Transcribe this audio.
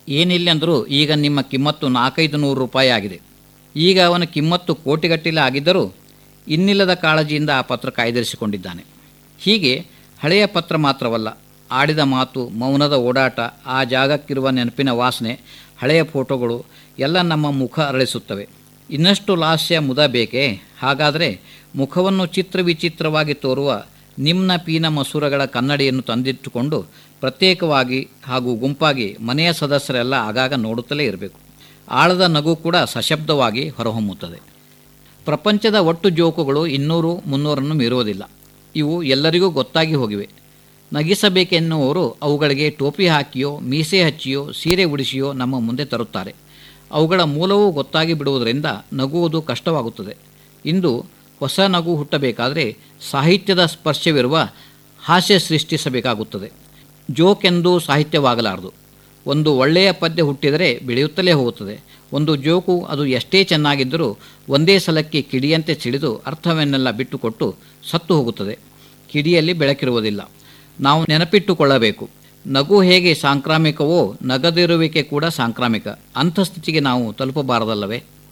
ಏನಿಲ್ಲೆಂದರೂ ಈಗ ನಿಮ್ಮ ಕಿಮ್ಮತ್ತು ನಾಲ್ಕೈದು ನೂರು ರೂಪಾಯಿ ಆಗಿದೆ ಈಗ ಅವನ ಕಿಮ್ಮತ್ತು ಕೋಟಿಗಟ್ಟಲೆ ಆಗಿದ್ದರೂ ಇನ್ನಿಲ್ಲದ ಕಾಳಜಿಯಿಂದ ಆ ಪತ್ರ ಕಾಯ್ದಿರಿಸಿಕೊಂಡಿದ್ದಾನೆ ಹೀಗೆ ಹಳೆಯ ಪತ್ರ ಮಾತ್ರವಲ್ಲ ಆಡಿದ ಮಾತು ಮೌನದ ಓಡಾಟ ಆ ಜಾಗಕ್ಕಿರುವ ನೆನಪಿನ ವಾಸನೆ ಹಳೆಯ ಫೋಟೋಗಳು ಎಲ್ಲ ನಮ್ಮ ಮುಖ ಅರಳಿಸುತ್ತವೆ ಇನ್ನಷ್ಟು ಲಾಸ್ಯ ಮುದ ಬೇಕೇ ಹಾಗಾದರೆ ಮುಖವನ್ನು ಚಿತ್ರ ವಿಚಿತ್ರವಾಗಿ ತೋರುವ ನಿಮ್ನ ಪೀನ ಮಸೂರಗಳ ಕನ್ನಡಿಯನ್ನು ತಂದಿಟ್ಟುಕೊಂಡು ಪ್ರತ್ಯೇಕವಾಗಿ ಹಾಗೂ ಗುಂಪಾಗಿ ಮನೆಯ ಸದಸ್ಯರೆಲ್ಲ ಆಗಾಗ ನೋಡುತ್ತಲೇ ಇರಬೇಕು ಆಳದ ನಗು ಕೂಡ ಸಶಬ್ದವಾಗಿ ಹೊರಹೊಮ್ಮುತ್ತದೆ ಪ್ರಪಂಚದ ಒಟ್ಟು ಜೋಕುಗಳು ಇನ್ನೂರು ಮುನ್ನೂರನ್ನು ಮೀರುವುದಿಲ್ಲ ಇವು ಎಲ್ಲರಿಗೂ ಗೊತ್ತಾಗಿ ಹೋಗಿವೆ ನಗಿಸಬೇಕೆನ್ನುವವರು ಅವುಗಳಿಗೆ ಟೋಪಿ ಹಾಕಿಯೋ ಮೀಸೆ ಹಚ್ಚಿಯೋ ಸೀರೆ ಉಡಿಸಿಯೋ ನಮ್ಮ ಮುಂದೆ ತರುತ್ತಾರೆ ಅವುಗಳ ಮೂಲವೂ ಗೊತ್ತಾಗಿ ಬಿಡುವುದರಿಂದ ನಗುವುದು ಕಷ್ಟವಾಗುತ್ತದೆ ಇಂದು ಹೊಸ ನಗು ಹುಟ್ಟಬೇಕಾದರೆ ಸಾಹಿತ್ಯದ ಸ್ಪರ್ಶವಿರುವ ಹಾಸ್ಯ ಸೃಷ್ಟಿಸಬೇಕಾಗುತ್ತದೆ ಜೋಕೆಂದು ಸಾಹಿತ್ಯವಾಗಲಾರದು ಒಂದು ಒಳ್ಳೆಯ ಪದ್ಯ ಹುಟ್ಟಿದರೆ ಬೆಳೆಯುತ್ತಲೇ ಹೋಗುತ್ತದೆ ಒಂದು ಜೋಕು ಅದು ಎಷ್ಟೇ ಚೆನ್ನಾಗಿದ್ದರೂ ಒಂದೇ ಸಲಕ್ಕೆ ಕಿಡಿಯಂತೆ ಸಿಡಿದು ಅರ್ಥವನ್ನೆಲ್ಲ ಬಿಟ್ಟುಕೊಟ್ಟು ಸತ್ತು ಹೋಗುತ್ತದೆ ಕಿಡಿಯಲ್ಲಿ ಬೆಳಕಿರುವುದಿಲ್ಲ ನಾವು ನೆನಪಿಟ್ಟುಕೊಳ್ಳಬೇಕು ನಗು ಹೇಗೆ ಸಾಂಕ್ರಾಮಿಕವೋ ನಗದಿರುವಿಕೆ ಕೂಡ ಸಾಂಕ್ರಾಮಿಕ ಅಂಥ ಸ್ಥಿತಿಗೆ ನಾವು ತಲುಪಬಾರದಲ್ಲವೇ